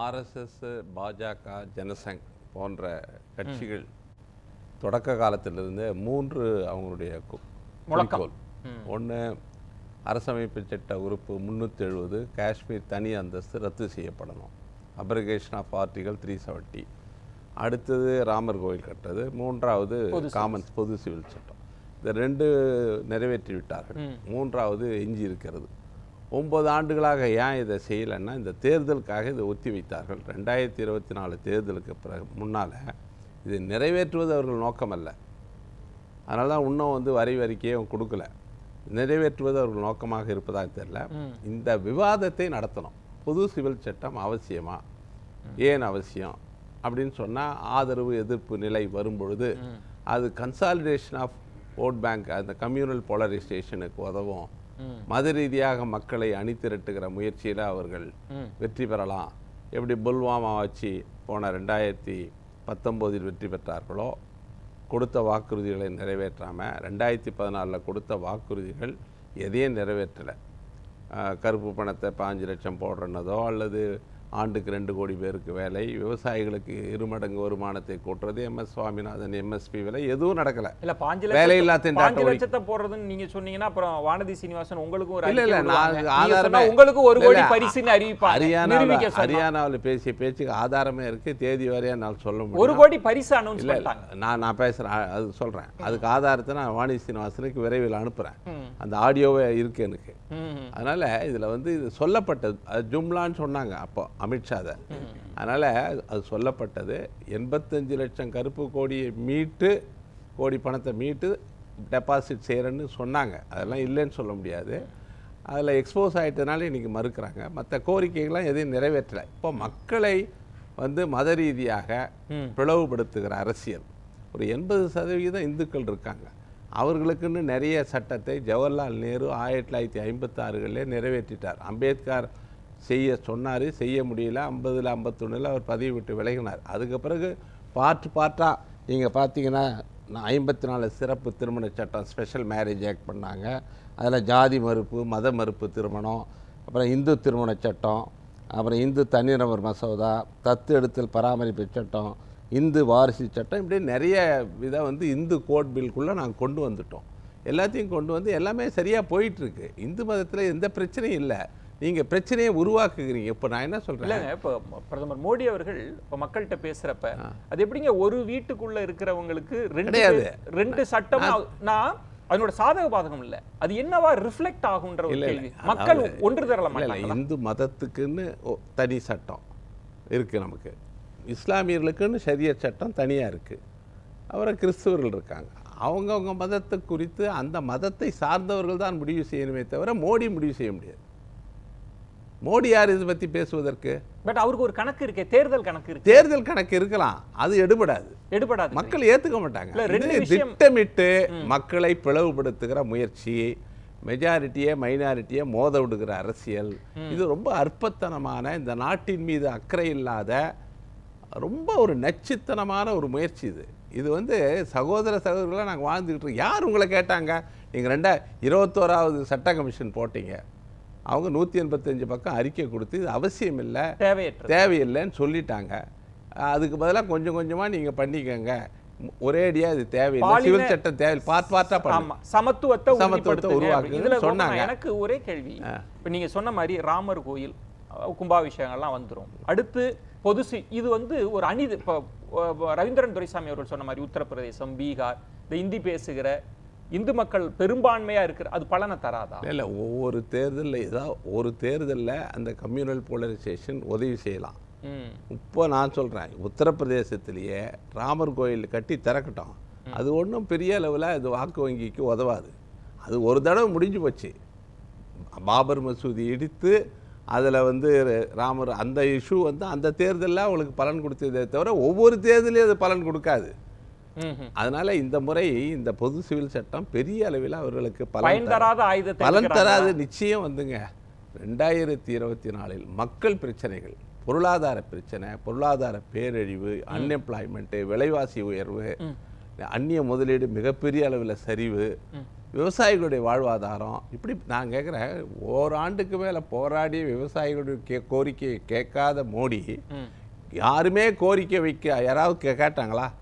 RSS பாஜக ஜனசங் போன்ற கட்சிகள் தொடக்க காலத்திலிருந்து மூன்று அவங்களுடைய கு- முழக்கம். குறிக்கோள் ஒன்று அரசமைப்பு சட்ட உறுப்பு முந்நூற்றி எழுபது காஷ்மீர் தனி அந்தஸ்து ரத்து செய்யப்படணும் abrogation of article three seventy அடுத்தது ராமர் கோயில் கட்டுறது மூன்றாவது காமன்ஸ் பொது சிவில் சட்டம் இந்த ரெண்டு நிறைவேற்றி விட்டார்கள் மூன்றாவது எஞ்சி இருக்கிறது ஒன்பது ஆண்டுகளாக ஏன் இதை செய்யலைன்னா இந்த தேர்தலுக்காக இதை ஒத்தி வைத்தார்கள் ரெண்டாயிரத்தி இருபத்தி நாலு தேர்தலுக்கு பிறகு முன்னால் இதை நிறைவேற்றுவது அவர்கள் நோக்கமல்ல அதனால தான் இன்னும் வந்து வரி வரிக்கையே கொடுக்கல நிறைவேற்றுவது அவர்கள் நோக்கமாக இருப்பதாக தெரியல இந்த விவாதத்தை நடத்தணும் பொது சிவில் சட்டம் அவசியமா ஏன் அவசியம் அப்படின்னு சொன்னால் ஆதரவு எதிர்ப்பு நிலை வரும்பொழுது அது கன்சாலிடேஷன் ஆஃப் ஓட் பேங்க் அந்த கம்யூனல் போலரைசேஷனுக்கு உதவும் மத ரீதியாக மக்களை அணிதிரட்டுகிற முயற்சியில் அவர்கள் வெற்றி பெறலாம் எப்படி புல்வாமா வச்சு போன ரெண்டாயிரத்தி பத்தொம்போதில் வெற்றி பெற்றார்களோ கொடுத்த வாக்குறுதிகளை நிறைவேற்றாமல் ரெண்டாயிரத்தி பதினாலில் கொடுத்த வாக்குறுதிகள் எதையும் நிறைவேற்றலை கருப்பு பணத்தை பாஞ்சு லட்சம் போடுறனதோ அல்லது ஆண்டுக்கு ரெண்டு கோடி பேருக்கு வேலை விவசாயிகளுக்கு இருமடங்கு வருமானத்தை கூட்டுறது எம்எஸ் சுவாமிநாதன் எம்எஸ்பி விலை எதுவும் நடக்கலை இல்ல பாஞ்சு வேலையில்லா லட்சத்தை திண்டாட்ட பாஞ்சு ஒழி- லட்சத்தை போடுறதுன்னு நீங்க சொன்னீங்கன்னா அப்புறம் வானதி சீனிவாசன் உங்களுக்கும் ஒரு இல்ல, அறிக்கை இல்ல, விடுவாங்க. நான் நீங்க ஆதாரமே- சொன்னா உங்களுக்கு ஒரு கோடி இல்ல, பரிசுன்னு அறிவிப்பாங்க ஹரியானாவில் நிரூபிக்க சொன்னா. ஹரியானாவில் பேசிய பேச்சுக்கு ஆதாரமே இருக்கு தேதி வரையா நான் சொல்ல முடியும் ஒரு கோடி பரிசு அனௌன்ஸ் இல்ல இல்ல பண்ணிட்டாங்க நான் நான் பேசுறேன் அ- அது சொல்றேன் அதுக்கு ஆதாரத்தை நான் வாணி சீனிவாசனுக்கு விரைவில் அனுப்புறேன் அந்த ஆடியோவே இருக்கு எனக்கு ம். அதனால இதுல வந்து இது சொல்லப்பட்டது அது ஜும்லான்னு சொன்னாங்க அப்போ அமித்ஷாத அதனால அது சொல்லப்பட்டது எண்பத்தஞ்சு லட்சம் கருப்பு கோடியை மீட்டு கோடி பணத்தை மீட்டு டெபாசிட் செய்கிறேன்னு சொன்னாங்க அதெல்லாம் இல்லைன்னு சொல்ல முடியாது அதில் எக்ஸ்போஸ் ஆயிட்டதுனால இன்னைக்கு மறுக்கிறாங்க மற்ற கோரிக்கைகள்லாம் எதையும் நிறைவேற்றலை இப்போ மக்களை வந்து மத ரீதியாக பிளவுபடுத்துகிற அரசியல் ஒரு எண்பது சதவிகிதம் இந்துக்கள் இருக்காங்க அவர்களுக்குன்னு நிறைய சட்டத்தை ஜவஹர்லால் நேரு ஆயிரத்தி தொள்ளாயிரத்தி ஐம்பத்தாறுகளிலே நிறைவேற்றிட்டார் அம்பேத்கர் செய்ய சொன்னார் செய்ய முடியல ஐம்பதில் ஐம்பத்தொன்னில் அவர் பதவி விட்டு விலகினார் அதுக்கு பிறகு பார்ட் பார்ட்டாக நீங்கள் பார்த்தீங்கன்னா நான் ஐம்பத்தி நாலு சிறப்பு திருமண சட்டம் ஸ்பெஷல் மேரேஜ் ஆக்ட் பண்ணாங்க அதில் ஜாதி மறுப்பு மத மறுப்பு திருமணம் அப்புறம் இந்து திருமண சட்டம் அப்புறம் இந்து தனிநபர் மசோதா தத்து எடுத்தல் பராமரிப்பு சட்டம் இந்து வாரிசு சட்டம் இப்படி நிறைய இதை வந்து இந்து கோட் பில்குள்ளே நாங்கள் கொண்டு வந்துட்டோம் எல்லாத்தையும் கொண்டு வந்து எல்லாமே சரியாக போயிட்டுருக்கு இந்து மதத்தில் எந்த பிரச்சனையும் இல்லை நீங்கள் பிரச்சனையை உருவாக்குகிறீங்க இப்போ நான் என்ன சொல்கிறேன் இல்லைங்க இப்போ பிரதமர் மோடி அவர்கள் இப்போ மக்கள்கிட்ட பேசுறப்ப அது எப்படிங்க ஒரு வீட்டுக்குள்ள இருக்கிறவங்களுக்கு ரெண்டு கிடையாது. பேர்- ரெண்டு சட்டம் நான் அதனோட சாதக பாதகம் இல்ல அது என்னவா ரிஃப்ளெக்ட் ஆகுன்ற ஒரு இல்ல, கேள்வி இல்ல. மக்கள் அதாவது- ஒன்று திரள இல்லை இல்லை மாட்டாங்க இந்து மதத்துக்குன்னு ஒ- தனி சட்டம் இருக்குது நமக்கு இஸ்லாமியர்களுக்குன்னு ஷரியத் சட்டம் தனியாக இருக்குது அப்புறம் கிறிஸ்துவர்கள் இருக்காங்க அவங்கவங்க மதத்தை குறித்து அந்த மதத்தை சார்ந்தவர்கள் தான் முடிவு செய்யணுமே தவிர மோடி முடிவு செய்ய முடியாது மோடி யார் இதை பற்றி பேசுவதற்கு பட் அவருக்கு ஒரு கணக்கு இருக்கே தேர்தல் கணக்கு இருக்கு தேர்தல் கணக்கு இருக்கலாம் அது எடுபடாது எடுபடாது மக்கள் ஏத்துக்க மாட்டாங்க இல்ல, ரெண்டு இது விஷயம்- திட்டமிட்டு மக்களை பிளவுபடுத்துகிற முயற்சி மெஜாரிட்டியை மைனாரிட்டியை மோத விடுகிற அரசியல் இது ரொம்ப அற்பத்தனமான இந்த நாட்டின் மீது அக்கறை இல்லாத ரொம்ப ஒரு நச்சுத்தனமான ஒரு முயற்சி இது இது வந்து சகோதர சகோதரர்களாக நாங்கள் வாழ்ந்துக்கிட்டு இருக்கோம் யார் உங்களை கேட்டாங்க நீங்கள் ரெண்டா இருபத்தோராவது சட்ட கமிஷன் போட்டீங்க அவங்க நூற்றி எண்பத்தஞ்சு பக்கம் அறிக்கை கொடுத்து இது அவசியம் இல்லை தேவையற்றது தேவையில்லைன்னு சொல்லிட்டாங்க அதுக்கு பதிலாக கொஞ்சம் கொஞ்சமா நீங்க பண்ணிக்கங்க மு- ஒரேடியா இது தேவையில்லை பாலின- சிவில் சட்டம் தேவை பார்ட் பார்ட்டா ஆமா பண்ணு சமத்துவத்தை சமத்துவத்தை உறுதிப்படுத்துங்க உருவாக்குங்க இதுல கோபால், சொன்னாங்க. எனக்கு ஒரே கேள்வி இப்ப நீங்க சொன்ன மாதிரி ராமர் கோயில் அஹ், கும்பாபிஷேகம்லாம் வந்துரும் அடுத்து பொது சி- இது வந்து ஒரு அநீதி இப்போ அஹ், ரவீந்திரன் துரைசாமி அவர்கள் சொன்ன மாதிரி உத்தரப்பிரதேசம் பீகார் இந்த இந்தி பேசுகிற இந்து மக்கள் பெரும்பான்மையா இருக்கிற அது பலனை தராதா இல்ல, இல்ல ஒவ்வொரு தேர்தலில் ஏதாவது ஒரு தேர்தலில் அந்த கம்யூனல் போலரைசேஷன் உதவி செய்யலாம் ம் இப்போ நான் சொல்றேன் உத்தரப்பிரதேசத்திலேயே ராமர் கோயில் கட்டி திறக்கட்டும் அது ஒன்றும் பெரிய அளவில் அது வாக்கு வங்கிக்கு உதவாது அது ஒரு தடவை முடிஞ்சு போச்சு பாபர் மசூதி இடித்து அதில் வந்து ராமர் அந்த இஷ்யூ வந்து அந்த தேர்தலில் அவங்களுக்கு பலன் கொடுத்ததே தவிர ஒவ்வொரு தேர்தலையும் அது பலன் கொடுக்காது ம், ம். அதனால இந்த முறை இந்த பொது சிவில் சட்டம் பெரிய அளவில் அவர்களுக்கு பலன் பயன் தரும். தராத ஆயுதத்தை பலன் எடுக்கிறாங்களா? தராது நிச்சயம் வந்துங்க ரெண்டாயிரத்தி இருபத்தி நாலில் மக்கள் பிரச்சனைகள் பொருளாதார பிரச்சனை பொருளாதார பேரழிவு அன்எம்ப்ளாய்மெண்ட்டு விலைவாசி உயர்வு அந்நிய முதலீடு மிகப்பெரிய அளவில் சரிவு விவசாயிகளுடைய வாழ்வாதாரம் இப்படி நான் கேட்குறேன் ஓராண்டுக்கு மேலே போராடி விவசாயிகளுடைய கே கோரிக்கையை கேட்காத மோடி ம் யாருமே கோரிக்கை வைக்க யாராவது கே- கேட்டாங்களா